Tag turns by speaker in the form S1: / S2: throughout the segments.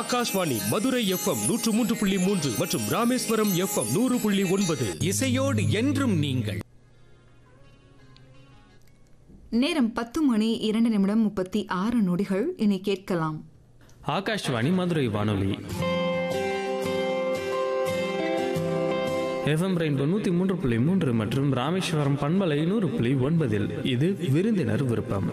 S1: Akashvani Madurai FM நூற்று மூன்று புள்ளி மூன்று மற்றும் ராமேஸ்வரம் எஃப்எம் நூறு புள்ளி ஒன்பது
S2: இசையோடு என்றும் நீங்கள்
S3: நேரம் பத்து மணி இரண்டு நிமிடம் முப்பத்தி ஆறு நொடிகள் இனி கேட்கலாம்
S4: ஆகாஷ்வாணி மதுரை வானொலி எஃப்எம் ரெயின்போ நூற்றி மூன்று புள்ளி மூன்று மற்றும் ராமேஸ்வரம் பண்பலை நூறு புள்ளி ஒன்பதில் இது விருந்தினர் விருப்பம்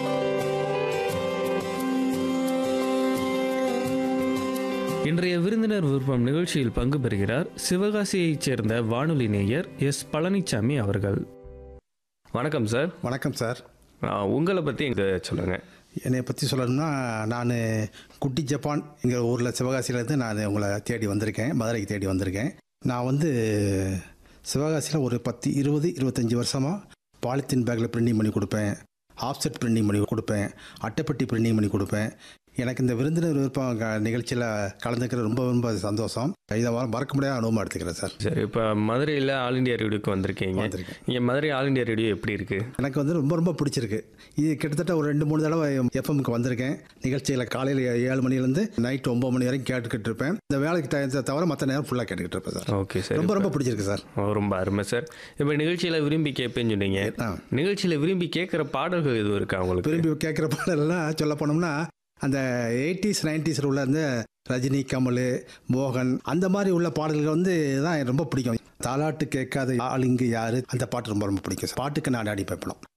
S4: இன்றைய விருந்தினர் விருப்பம் நிகழ்ச்சியில் பங்கு பெறுகிறார் சிவகாசியைச் சேர்ந்த வானொலி நேயர் எஸ் பழனிசாமி அவர்கள் வணக்கம் சார்
S5: வணக்கம் சார்
S4: ஆஹ், உங்களை பற்றி எங்க சொல்லுங்கள்
S5: என்னை பற்றி சொல்லணும்னா நான் குட்டி ஜப்பான் எங்கள் ஊரில் சிவகாசியிலேருந்து நான் உங்களை தேடி வந்திருக்கேன் மதுரைக்கு தேடி வந்திருக்கேன் நான் வந்து சிவகாசியில் ஒரு பத்து இருபது இருபத்தஞ்சி வருஷமாக பாலித்தீன் பேக்கில் பிரிண்டிங் பண்ணி கொடுப்பேன் ஆஃப்செட் பிரிண்டிங் பண்ணி கொடுப்பேன் அட்டைப்பட்டி பிரிண்டிங் பண்ணி கொடுப்பேன் எனக்கு இந்த விருந்தினர் விருப்பம் நிகழ்ச்சியில் கலந்துக்கிற ரொம்ப ரொம்ப சந்தோஷம் இதை வர- மறக்க முடியாத அனுபவம் எடுத்துக்கிறேன் சார்
S4: சரி இப்போ மதுரையில் ஆல் இந்தியா ரேடியோக்கு வந்திருக்கீங்க
S5: வந்திருக்கேன்.
S4: இங்கே மதுரை ஆல் இந்தியா ரேடியோ எப்படி இருக்கு
S5: எனக்கு வந்து ரொம்ப ரொம்ப பிடிச்சிருக்கு இது கிட்டத்தட்ட ஒரு ரெண்டு மூணு தடவை எஃப்எம்க்கு வந்திருக்கேன் நிகழ்ச்சியில் காலையில் ஏழு மணிலேருந்து நைட் ஒம்பது மணி வரைக்கும் கேட்டுக்கிட்டு இருப்பேன் இந்த வேலைக்கு த- தவிர மற்ற நேரம் ஃபுல்லாக கேட்டுக்கிட்டு இருப்பேன் சார்
S4: ஓகே சார்
S5: ரொம்ப ரொம்ப பிடிச்சிருக்கு சார்
S4: ஓ, ரொம்ப அருமை சார் இப்போ நிகழ்ச்சியில் விரும்பி கேட்பேன்னு சொன்னீங்க
S5: ஆ.
S4: நிகழ்ச்சியில் விரும்பி கேட்குற பாடல்கள் எதுவும் இருக்கா உங்களுக்கு
S5: விரும்பி கேட்குற பாடலாம் சொல்ல போனோம்னா அந்த எயிட்டிஸ் நைன்டிஸில் உள்ள அந்த ரஜினி கமல் மோகன் அந்த மாதிரி உள்ள பாடல்கள் வந்து தான் எனக்கு ரொம்ப பிடிக்கும் தாலாட்டு கேட்காத ஆள் இங்கு யாரு அந்த பாட்டு ரொம்ப ரொம்ப பிடிக்கும் சார். பாட்டுக்கு நான் அடி பைப்பணும்